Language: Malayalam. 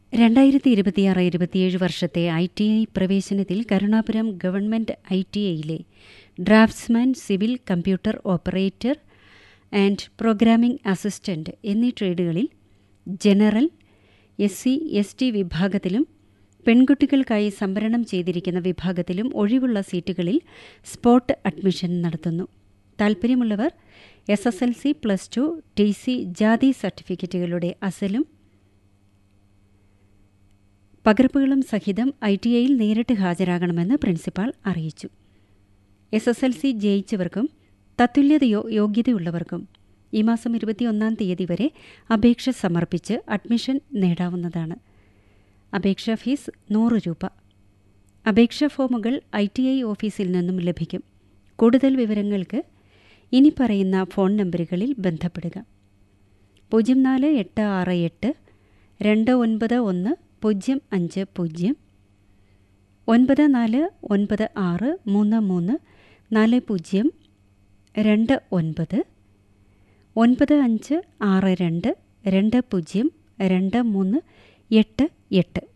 രണ്ടായിരത്തി ഇരുപത്തിയാറ് ഇരുപത്തിയേഴ് വർഷത്തെ ഐ ടി ഐ പ്രവേശനത്തിൽ കരുണാപുരം ഗവൺമെൻറ് ഐ ടി ഐയിലെ draftsman civil computer operator and programming assistant എന്നീ ട്രേഡുകളിൽ general S C S T വിഭാഗത്തിലും പെൺകുട്ടികൾക്കായി സംവരണം ചെയ്തിരിക്കുന്ന വിഭാഗത്തിലും ഒഴിവുള്ള സീറ്റുകളിൽ സ്പോട്ട് അഡ്മിഷൻ നടത്തുന്നു താൽപ്പര്യമുള്ളവർ S S L C plus two T C ജാതി സർട്ടിഫിക്കറ്റുകളുടെ അസലും പകർപ്പുകളും സഹിതം ഐ ടി ഐയിൽ നേരിട്ട് ഹാജരാകണമെന്ന് പ്രിൻസിപ്പാൾ അറിയിച്ചു എസ് എസ് എൽ സി ജയിച്ചവർക്കും തത്തുല്യതയോ യോഗ്യതയുള്ളവർക്കും ഈ മാസം ഇരുപത്തിയൊന്നാം തീയതി വരെ അപേക്ഷ സമർപ്പിച്ച് അഡ്മിഷൻ നേടാവുന്നതാണ് അപേക്ഷാ ഫീസ് നൂറ് രൂപ അപേക്ഷാ ഫോമുകൾ ഐ ടി ഐ ഓഫീസിൽ നിന്നും ലഭിക്കും കൂടുതൽ വിവരങ്ങൾക്ക് ഇനി പറയുന്ന ഫോൺ നമ്പറുകളിൽ ബന്ധപ്പെടുക പൂജ്യം നാല് എട്ട് ആറ് എട്ട് രണ്ട് ഒൻപത് ഒന്ന് പൂജ്യം അഞ്ച് പൂജ്യം ഒൻപത് നാല് ഒൻപത് ആറ് മൂന്ന് മൂന്ന് നാല് പൂജ്യം രണ്ട് ഒൻപത് ഒൻപത് അഞ്ച് ആറ് രണ്ട് രണ്ട് പൂജ്യം രണ്ട് മൂന്ന് എട്ട് എട്ട്